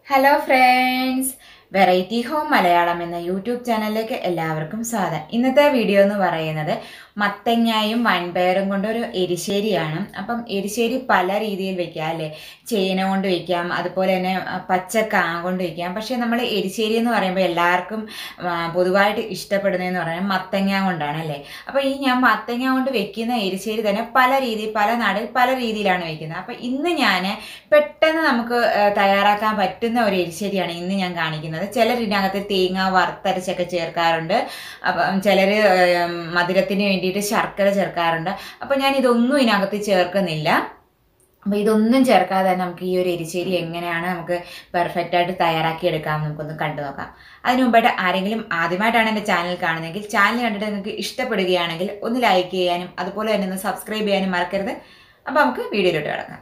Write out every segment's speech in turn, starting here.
hello friends variety home Malayalam എന്ന YouTube ചാനലിലേക്ക് എല്ലാവർക്കും സ്വാഗതം ഇന്നത്തെ വീഡിയോ എന്ന് പറയുന്നത് മത്തങ്ങായും വൻപയറും കൊണ്ടൊരു എരിശ്ശേരിയാണ് അപ്പം എരിശ്ശേരി പല രീതിയിൽ വെക്കാം അല്ലേ ചേന കൊണ്ട് വെക്കാം അതുപോലെ തന്നെ ആ, പച്ചക്കാ കൊണ്ട് വെക്കാം പക്ഷേ നമ്മൾ എരിശ്ശേരി എന്ന് പറയുമ്പോൾ എല്ലാവർക്കും ആ, പൊതുവായിട്ട് ഇഷ്ടപ്പെടുന്നതെന്ന് പറയുന്നത് മത്തങ്ങ കൊണ്ടാണ് അല്ലേ അപ്പോൾ ഈ ഞാൻ മത്തങ്ങ കൊണ്ട് വെക്കുന്ന എരിശ്ശേരി തന്നെ പല രീതിയിൽ പല നാടിൽ പല രീതിയിലാണ് വെക്കുന്നത് അപ്പോൾ ഇന്ന് ഞാൻ പെട്ടെന്ന് നമുക്ക് ആ, തയ്യാറാക്കാൻ പറ്റുന്ന ഒരു എരിശ്ശേരിയാണ് ഇന്ന് ഞാൻ കാണിക്കുന്നത് ചിലർ ഇതിനകത്ത് തേങ്ങ വറുത്തരച്ചൊക്കെ ചേർക്കാറുണ്ട് അപ്പം ചിലർ മധുരത്തിന് വേണ്ടിയിട്ട് ശർക്കര ചേർക്കാറുണ്ട് അപ്പം ഞാൻ ഇതൊന്നും ഇതിനകത്ത് ചേർക്കുന്നില്ല അപ്പോൾ ഇതൊന്നും ചേർക്കാതെ തന്നെ നമുക്ക് ഈ ഒരു എരിശ്ശേരി എങ്ങനെയാണ് നമുക്ക് പെർഫെക്റ്റ് ആയിട്ട് തയ്യാറാക്കി എടുക്കാം നമുക്കൊന്ന് കണ്ടു നോക്കാം അതിന് മുമ്പായിട്ട് ആരെങ്കിലും ആദ്യമായിട്ടാണ് എൻ്റെ ചാനൽ കാണുന്നതെങ്കിൽ ചാനൽ കണ്ടിട്ട് നിങ്ങൾക്ക് ഇഷ്ടപ്പെടുകയാണെങ്കിൽ ഒന്ന് ലൈക്ക് ചെയ്യാനും അതുപോലെ തന്നെ ഒന്ന് സബ്സ്ക്രൈബ് ചെയ്യാനും മറക്കരുത് അപ്പോൾ നമുക്ക് വീഡിയോയിലോട്ട് കിടക്കാം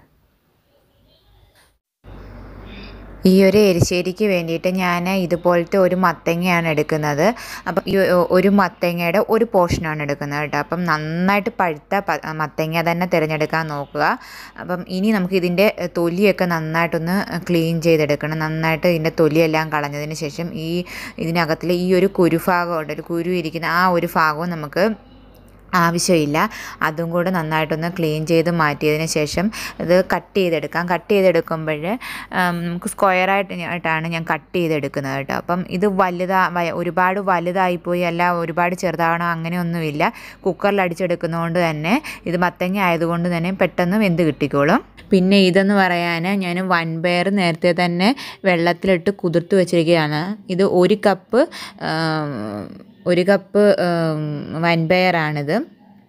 ഈ ഒരു എരിശ്ശേരിക്ക് വേണ്ടിയിട്ട് ഞാൻ ഇതുപോലത്തെ ഒരു മത്തങ്ങയാണ് എടുക്കുന്നത് അപ്പം ഈ ഒരു മത്തങ്ങയുടെ ഒരു പോർഷനാണ് എടുക്കുന്നത് കേട്ടോ അപ്പം നന്നായിട്ട് പഴുത്ത പ- മത്തങ്ങ തന്നെ തിരഞ്ഞെടുക്കാൻ നോക്കുക അപ്പം ഇനി നമുക്ക് ഇതിൻ്റെ തൊലിയൊക്കെ നന്നായിട്ടൊന്ന് ക്ലീൻ ചെയ്തെടുക്കണം നന്നായിട്ട് ഇതിൻ്റെ തൊലിയെല്ലാം കളഞ്ഞതിന് ശേഷം ഈ ഇതിനകത്തിൽ ഈ ഒരു കുരുഭാഗമുണ്ട് ഒരു കുരു ഇരിക്കുന്ന ആ ഒരു ഭാഗവും നമുക്ക് ആവശ്യമില്ല അതും കൂടെ നന്നായിട്ടൊന്ന് ക്ലീൻ ചെയ്ത് മാറ്റിയതിന് ശേഷം ഇത് കട്ട് ചെയ്തെടുക്കാം കട്ട് ചെയ്തെടുക്കുമ്പോൾ നമുക്ക് സ്ക്വയറായിട്ട് ആയിട്ടാണ് ഞാൻ കട്ട് ചെയ്തെടുക്കുന്നത് കേട്ടോ അപ്പം ഇത് വലുതാ വ- ഒരുപാട് വലുതായിപ്പോയി അല്ല ഒരുപാട് ചെറുതാവണം അങ്ങനെയൊന്നുമില്ല കുക്കറിൽ അടിച്ചെടുക്കുന്നതുകൊണ്ട് തന്നെ ഇത് മത്തങ്ങ ആയതുകൊണ്ട് തന്നെ പെട്ടെന്ന് വെന്ത് കിട്ടിക്കോളും പിന്നെ ഇതെന്ന് പറയാൻ ഞാൻ വൻപയർ നേരത്തെ തന്നെ വെള്ളത്തിലിട്ട് കുതിർത്ത് വെച്ചിരിക്കുകയാണ് ഇത് ഒരു കപ്പ് ആം, ഒരു കപ്പ് ആം, വൻപയറാണിത്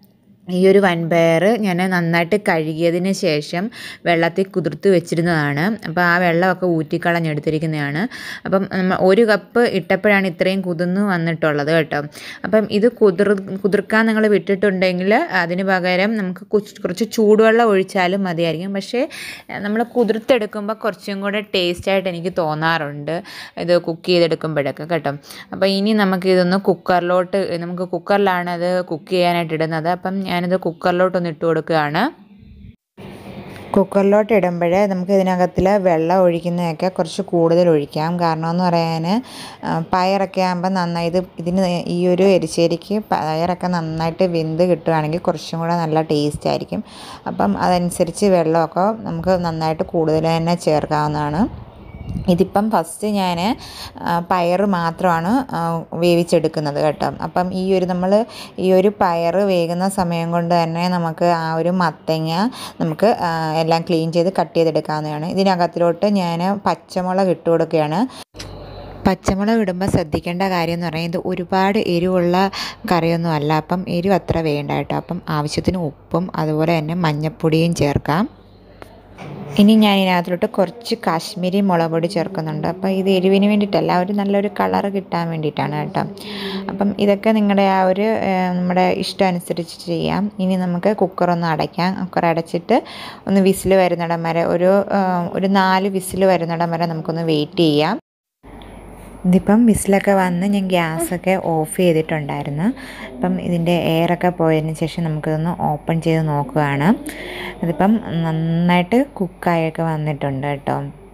ഈ ഒരു വൻപയർ ഞാൻ നന്നായിട്ട് കഴുകിയതിന് ശേഷം വെള്ളത്തിൽ കുതിർത്ത് വെച്ചിരുന്നതാണ് അപ്പോൾ ആ വെള്ളമൊക്കെ ഊറ്റിക്കളഞ്ഞെടുത്തിരിക്കുന്നതാണ് അപ്പം നമ്മൾ ഒരു കപ്പ് ഇട്ടപ്പോഴാണ് ഇത്രയും കുതിർന്ന് വന്നിട്ടുള്ളത് കേട്ടോ അപ്പം ഇത് കുതിർ കുതിർക്കാൻ നിങ്ങൾ വിട്ടിട്ടുണ്ടെങ്കിൽ അതിന് പകരം നമുക്ക് കുച്ച് കുറച്ച് ചൂടുവെള്ളം ഒഴിച്ചാലും മതിയായിരിക്കും പക്ഷേ നമ്മൾ കുതിർത്തെടുക്കുമ്പോൾ കുറച്ചും കൂടെ ടേസ്റ്റായിട്ട് എനിക്ക് തോന്നാറുണ്ട് ഇത് കുക്ക് ചെയ്തെടുക്കുമ്പോഴൊക്കെ കേട്ടോ അപ്പോൾ ഇനി നമുക്ക് ഇതൊന്ന് കുക്കറിലോട്ട് നമുക്ക് കുക്കറിലാണ് അത് കുക്ക് ചെയ്യാനായിട്ട് ഇടുന്നത് അപ്പം ഞാനിത് കുക്കറിലോട്ടൊന്ന് ഇട്ട് കൊടുക്കുകയാണ് കുക്കറിലോട്ട് ഇടുമ്പോൾ നമുക്ക് ഇതിനകത്തിൽ വെള്ളം ഒഴിക്കുന്നതൊക്കെ കുറച്ച് കൂടുതൽ ഒഴിക്കാം കാരണം എന്ന് പറയാൻ ആ, പയറൊക്കെ ആകുമ്പോൾ നന്നായി ഇത് ഇതിന് ഈ ഒരു എരിശ്ശേരിക്ക് പയറൊക്കെ നന്നായിട്ട് വെന്ത് കിട്ടുകയാണെങ്കിൽ കുറച്ചും കൂടെ നല്ല ടേസ്റ്റ് ആയിരിക്കും അപ്പം അതനുസരിച്ച് വെള്ളമൊക്കെ നമുക്ക് നന്നായിട്ട് കൂടുതൽ തന്നെ ചേർക്കാവുന്നതാണ് ഇതിപ്പം ഫസ്റ്റ് ഞാൻ പയർ മാത്രമാണ് ആ, വേവിച്ചെടുക്കുന്നത് കേട്ടോ അപ്പം ഈ ഒരു നമ്മൾ ഈ ഒരു പയർ വേകുന്ന സമയം കൊണ്ട് തന്നെ നമുക്ക് ആ ഒരു മത്തങ്ങ നമുക്ക് ആ, എല്ലാം ക്ലീൻ ചെയ്ത് കട്ട് ചെയ്തെടുക്കാവുന്നതാണ് ഇതിനകത്തിലോട്ട് ഞാൻ പച്ചമുളക് ഇട്ട് കൊടുക്കുകയാണ് പച്ചമുളക് ഇടുമ്പോൾ ശ്രദ്ധിക്കേണ്ട കാര്യം എന്ന് പറയുന്നത് ഇത് ഒരുപാട് എരിവുള്ള കറിയൊന്നും അല്ല അപ്പം എരിവ് അത്ര വേണ്ട കേട്ടോ അപ്പം ആവശ്യത്തിന് ഉപ്പും അതുപോലെ തന്നെ മഞ്ഞൾപ്പൊടിയും ചേർക്കാം ഇനി ഞാൻ ഇതിനകത്തോട്ട് കുറച്ച് കാശ്മീരി മുളക് പൊടി ചേർക്കുന്നുണ്ട് അപ്പോൾ ഇത് എരിവിന് വേണ്ടിയിട്ടല്ല ഒരു നല്ലൊരു കളർ കിട്ടാൻ വേണ്ടിയിട്ടാണ് കേട്ടോ അപ്പം ഇതൊക്കെ നിങ്ങളുടെ ആ ഒരു ഏഹ്, നമ്മുടെ ഇഷ്ടം അനുസരിച്ച് ചെയ്യാം ഇനി നമുക്ക് കുക്കറൊന്ന് അടയ്ക്കാം കുക്കർ അടച്ചിട്ട് ഒന്ന് വിസിൽ വരുന്നിടം വരെ ഒരു ഏഹ്, ഒരു നാല് വിസിൽ വരുന്നിടം വരെ നമുക്കൊന്ന് വെയിറ്റ് ചെയ്യാം ഇതിപ്പം വിസിലൊക്കെ വന്ന് ഞാൻ ഗ്യാസൊക്കെ ഓഫ് ചെയ്തിട്ടുണ്ടായിരുന്നു അപ്പം ഇതിൻ്റെ എയറൊക്കെ പോയതിന് ശേഷം നമുക്കിതൊന്ന് ഓപ്പൺ ചെയ്ത് നോക്കുകയാണ് അതിപ്പം നന്നായിട്ട് കുക്കായൊക്കെ വന്നിട്ടുണ്ട് കേട്ടോ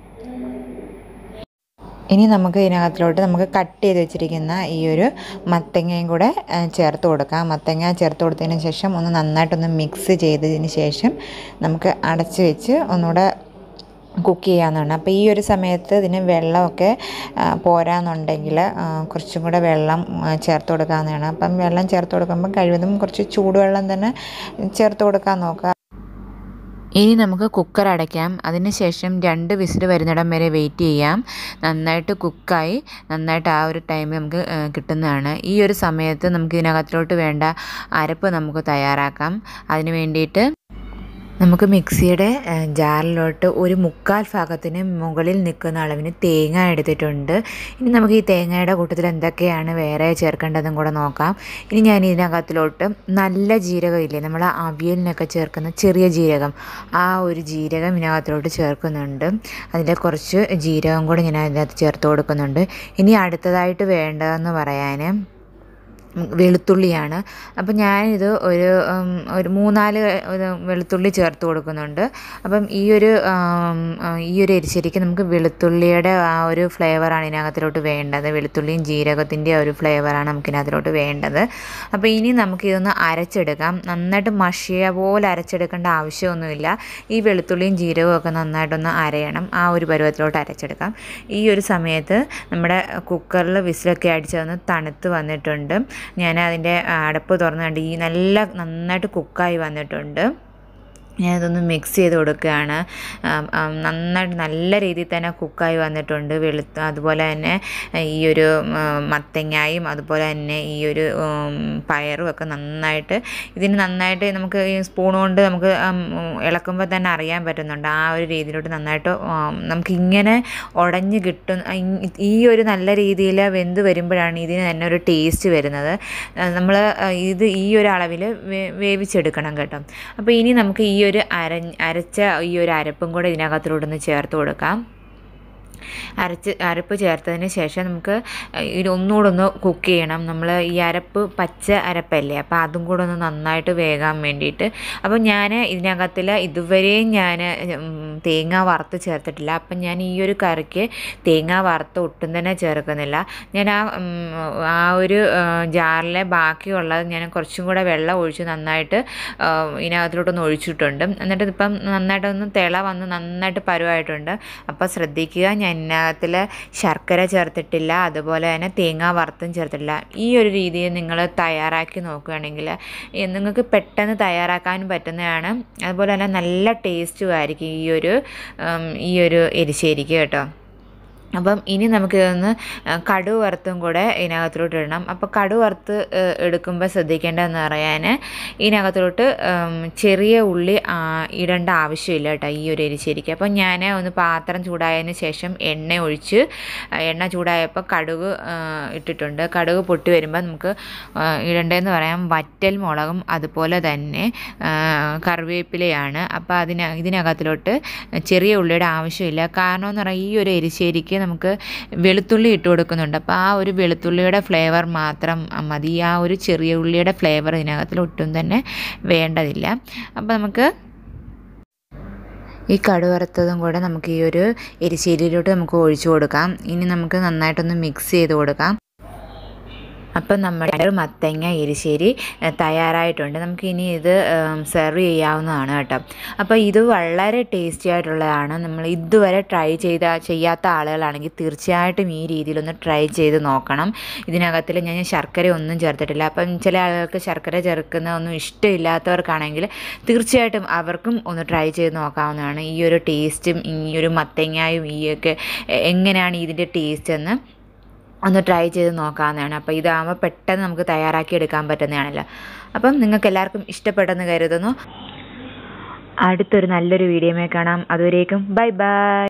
ഇനി നമുക്ക് ഇതിനകത്തിലോട്ട് നമുക്ക് കട്ട് ചെയ്ത് വെച്ചിരിക്കുന്ന ഈ ഒരു മത്തങ്ങയും കൂടെ ആ, ചേർത്ത് കൊടുക്കാം മത്തങ്ങ ചേർത്ത് കൊടുത്തതിന് ശേഷം ഒന്ന് നന്നായിട്ടൊന്ന് മിക്സ് ചെയ്തതിന് ശേഷം നമുക്ക് അടച്ച് വെച്ച് ഒന്നുകൂടെ കുക്ക് ചെയ്യാവുന്നതാണ് അപ്പോൾ ഈ ഒരു സമയത്ത് ഇതിന് വെള്ളമൊക്കെ ആ, പോരാന്നുണ്ടെങ്കിൽ ആ, കുറച്ചും കൂടെ വെള്ളം ആ, ചേർത്ത് കൊടുക്കാവുന്നതാണ് അപ്പം വെള്ളം ചേർത്ത് കൊടുക്കുമ്പോൾ കഴിവതും കുറച്ച് ചൂടുവെള്ളം തന്നെ ചേർത്ത് കൊടുക്കാൻ നോക്കുക ഇനി നമുക്ക് കുക്കർ അടയ്ക്കാം അതിനുശേഷം രണ്ട് വിസിൽ വരുന്നിടം വരെ വെയിറ്റ് ചെയ്യാം നന്നായിട്ട് കുക്കായി നന്നായിട്ട് ആ ഒരു ടൈമിൽ നമുക്ക് ആ, കിട്ടുന്നതാണ് ഈ ഒരു സമയത്ത് നമുക്ക് ഇതിനകത്തിലോട്ട് വേണ്ട അരപ്പ് നമുക്ക് തയ്യാറാക്കാം അതിന് വേണ്ടിയിട്ട് നമുക്ക് മിക്സിയുടെ ആ, ജാറിലോട്ട് ഒരു മുക്കാൽ ഭാഗത്തിന് മുകളിൽ നിൽക്കുന്ന അളവിന് തേങ്ങ എടുത്തിട്ടുണ്ട് ഇനി നമുക്ക് ഈ തേങ്ങയുടെ കൂട്ടത്തിൽ എന്തൊക്കെയാണ് വേറെ ചേർക്കേണ്ടതും കൂടെ നോക്കാം ഇനി ഞാൻ ഇതിനകത്തിലോട്ട് നല്ല ജീരകം ഇല്ലേ നമ്മൾ അവിയലിനൊക്കെ ചേർക്കുന്ന ചെറിയ ജീരകം ആ ഒരു ജീരകം ഇതിനകത്തിലോട്ട് ചേർക്കുന്നുണ്ട് അതിൻ്റെ കുറച്ച് ജീരകം കൂടെ ഞാൻ അതിനകത്ത് ചേർത്ത് കൊടുക്കുന്നുണ്ട് ഇനി അടുത്തതായിട്ട് വേണ്ടതെന്ന് പറയാൻ വെളുത്തുള്ളിയാണ് അപ്പം ഞാനിത് ഒരു ഉം, ഒരു മൂന്നാല് ഒരു വെളുത്തുള്ളി ചേർത്ത് കൊടുക്കുന്നുണ്ട് അപ്പം ഈ ഒരു ആം, ആ, ഈ ഒരു എരിശ്ശേരിക്ക് നമുക്ക് വെളുത്തുള്ളിയുടെ ആ ഒരു ഫ്ലേവറാണ് ഇതിനകത്തിലോട്ട് വേണ്ടത് വെളുത്തുള്ളിയും ജീരകത്തിൻ്റെ ഒരു ഫ്ലേവറാണ് നമുക്ക് ഇതിനകത്തിലോട്ട് വേണ്ടത് അപ്പോൾ ഇനി നമുക്കിതൊന്ന് അരച്ചെടുക്കാം നന്നായിട്ട് മഷിയ പോലെ അരച്ചെടുക്കേണ്ട ആവശ്യമൊന്നുമില്ല ഈ വെളുത്തുള്ളിയും ജീരകവും ഒക്കെ നന്നായിട്ടൊന്ന് അരയണം ആ ഒരു പരുവത്തിലോട്ട് അരച്ചെടുക്കാം ഈ ഒരു സമയത്ത് നമ്മുടെ കുക്കറിൽ വിസിലൊക്കെ അടിച്ചതൊന്ന് തണുത്ത് വന്നിട്ടുണ്ട് ഞാൻ അതിൻ്റെ അടപ്പ് തുറന്ന് കണ്ട് ഈ നല്ല നന്നായിട്ട് കുക്കായി വന്നിട്ടുണ്ട് ഞാനതൊന്ന് മിക്സ് ചെയ്ത് കൊടുക്കുകയാണ് ആം, ആം, നന്നായിട്ട് നല്ല രീതിയിൽ തന്നെ കുക്കായി വന്നിട്ടുണ്ട് വെളുത്ത അതുപോലെ തന്നെ ഈ ഒരു ഉം, മത്തങ്ങായും അതുപോലെ തന്നെ ഈ ഒരു ഉം, പയറും ഒക്കെ നന്നായിട്ട് ഇതിന് നന്നായിട്ട് നമുക്ക് ഈ സ്പൂൺ കൊണ്ട് നമുക്ക് ഉം, ഇളക്കുമ്പോൾ തന്നെ അറിയാൻ പറ്റുന്നുണ്ട് ആ ഒരു രീതിയിലോട്ട് നന്നായിട്ട് ഉം, നമുക്കിങ്ങനെ ഉടഞ്ഞ് കിട്ടും ഈ ഒരു നല്ല രീതിയിൽ വെന്ത് വരുമ്പോഴാണ് ഇതിന് തന്നെ ഒരു ടേസ്റ്റ് വരുന്നത് നമ്മൾ ഇത് ഈ ഒരു അളവിൽ വേവിച്ചെടുക്കണം കേട്ടോ അപ്പോൾ ഇനി നമുക്ക് ഈ ഒരു അര അരച്ച ഈ ഒരു അരപ്പും കൂടെ ഇതിനകത്തിലോട്ടൊന്ന് ചേർത്ത് കൊടുക്കാം അരച്ച് അരപ്പ് ചേർത്തതിന് ശേഷം നമുക്ക് ഇത് ഒന്നുകൂടെ ഒന്ന് കുക്ക് ചെയ്യണം നമ്മൾ ഈ അരപ്പ് പച്ച അരപ്പല്ലേ അപ്പോൾ അതും കൂടെ ഒന്ന് നന്നായിട്ട് വേകാൻ വേണ്ടിയിട്ട് അപ്പോൾ ഞാൻ ഇതിനകത്തിൽ ഇതുവരെയും ഞാൻ തേങ്ങ വറുത്ത് ചേർത്തിട്ടില്ല അപ്പം ഞാൻ ഈ ഒരു കറിക്ക് തേങ്ങ വറുത്ത് ഒട്ടും തന്നെ ചേർക്കുന്നില്ല ഞാൻ ആ ഉം, ആ ഒരു ജാറിലെ ബാക്കിയുള്ളത് ഞാൻ കുറച്ചും കൂടെ വെള്ളം ഒഴിച്ച് നന്നായിട്ട് ആ, ഇതിനകത്തിലോട്ടൊന്ന് ഒഴിച്ചിട്ടുണ്ട് എന്നിട്ട് ഇപ്പം നന്നായിട്ടൊന്ന് തിള വന്ന് നന്നായിട്ട് പരുവായിട്ടുണ്ട് അപ്പോൾ ശ്രദ്ധിക്കുക ഞാൻ ഇതിനകത്തിൽ ശർക്കര ചേർത്തിട്ടില്ല അതുപോലെ തന്നെ തേങ്ങ വറുത്തും ചേർത്തിട്ടില്ല ഈ ഒരു രീതിയിൽ നിങ്ങൾ തയ്യാറാക്കി നോക്കുകയാണെങ്കിൽ ഈ നിങ്ങൾക്ക് പെട്ടെന്ന് തയ്യാറാക്കാനും പറ്റുന്നതാണ് അതുപോലെ തന്നെ നല്ല ടേസ്റ്റും ആയിരിക്കും ഈ ഒരു ഉം, ഈ ഒരു എരിശ്ശേരിക്ക് കേട്ടോ അപ്പം ഇനി നമുക്കിതൊന്ന് കടുക് വറുത്തും കൂടെ ഇതിനകത്തോട്ട് ഇടണം അപ്പോൾ കടുക് വറുത്ത് ഏഹ്, എടുക്കുമ്പോൾ ശ്രദ്ധിക്കേണ്ടതെന്ന് പറയാൻ ഇതിനകത്തോട്ട് ഉം, ചെറിയ ഉള്ളി ആ, ഇടേണ്ട ആവശ്യമില്ല കേട്ടോ ഈ ഒരു എരിശ്ശേരിക്ക് അപ്പോൾ ഞാൻ ഒന്ന് പാത്രം ചൂടായതിന് ശേഷം എണ്ണ ഒഴിച്ച് ആ, എണ്ണ ചൂടായപ്പോൾ കടുക് ആ, ഇട്ടിട്ടുണ്ട് കടുക് പൊട്ടി വരുമ്പോൾ നമുക്ക് ആ, ഇടേണ്ടതെന്ന് പറയാം വറ്റൽ മുളകും അതുപോലെ തന്നെ ആ, കറിവേപ്പിലയാണ് അപ്പോൾ അതിന് ഇതിനകത്തിലോട്ട് ചെറിയ ഉള്ളിയുടെ ആവശ്യമില്ല കാരണം എന്ന് പറഞ്ഞാൽ ഈ ഒരു എരിശ്ശേരിക്ക് നമുക്ക് വെളുത്തുള്ളി ഇട്ട് കൊടുക്കുന്നുണ്ട് അപ്പോൾ ആ ഒരു വെളുത്തുള്ളിയുടെ ഫ്ലേവർ മാത്രം മതി ആ ഒരു ചെറിയ ഉള്ളിയുടെ ഫ്ലേവർ ഇതിനകത്തിൽ ഒട്ടും തന്നെ വേണ്ടതില്ല അപ്പോൾ നമുക്ക് ഈ കടുവറുത്തതും കൂടെ നമുക്ക് ഈ ഒരു എരിശ്ശേരിയിലോട്ട് നമുക്ക് ഒഴിച്ചു കൊടുക്കാം ഇനി നമുക്ക് നന്നായിട്ടൊന്ന് മിക്സ് ചെയ്ത് കൊടുക്കാം അപ്പം നമ്മുടെ മത്തങ്ങ എരിശ്ശേരി ഏ, തയ്യാറായിട്ടുണ്ട് നമുക്ക് ഇനി ഇത് സെർവ് ചെയ്യാവുന്നതാണ് കേട്ടോ അപ്പോൾ ഇത് വളരെ ടേസ്റ്റി ആയിട്ടുള്ളതാണ് നമ്മൾ ഇതുവരെ ട്രൈ ചെയ്ത ചെയ്യാത്ത ആളുകളാണെങ്കിൽ തീർച്ചയായിട്ടും ഈ രീതിയിലൊന്ന് ട്രൈ ചെയ്ത് നോക്കണം ഇതിനകത്തിൽ ഞാൻ ശർക്കര ഒന്നും ചേർത്തിട്ടില്ല അപ്പം ചില ആളുകൾക്ക് ശർക്കര ചേർക്കുന്ന ഒന്നും ഇഷ്ടമില്ലാത്തവർക്കാണെങ്കിൽ തീർച്ചയായിട്ടും അവർക്കും ഒന്ന് ട്രൈ ചെയ്ത് നോക്കാവുന്നതാണ് ഈ ഒരു ടേസ്റ്റും ഈ ഒരു മത്തങ്ങായും ഈ ഒക്കെ എ- എങ്ങനെയാണ് ഇതിൻ്റെ ടേസ്റ്റ് എന്ന് ഒന്ന് ട്രൈ ചെയ്ത് നോക്കാവുന്നതാണ് അപ്പോൾ ഇതാകുമ്പോൾ പെട്ടെന്ന് നമുക്ക് തയ്യാറാക്കി എടുക്കാൻ പറ്റുന്നതാണല്ലോ അപ്പം നിങ്ങൾക്ക് എല്ലാവർക്കും ഇഷ്ടപ്പെട്ടെന്ന് കരുതുന്നു അടുത്തൊരു നല്ലൊരു വീഡിയോമേ കാണാം അതുവരേക്കും ബൈ ബൈ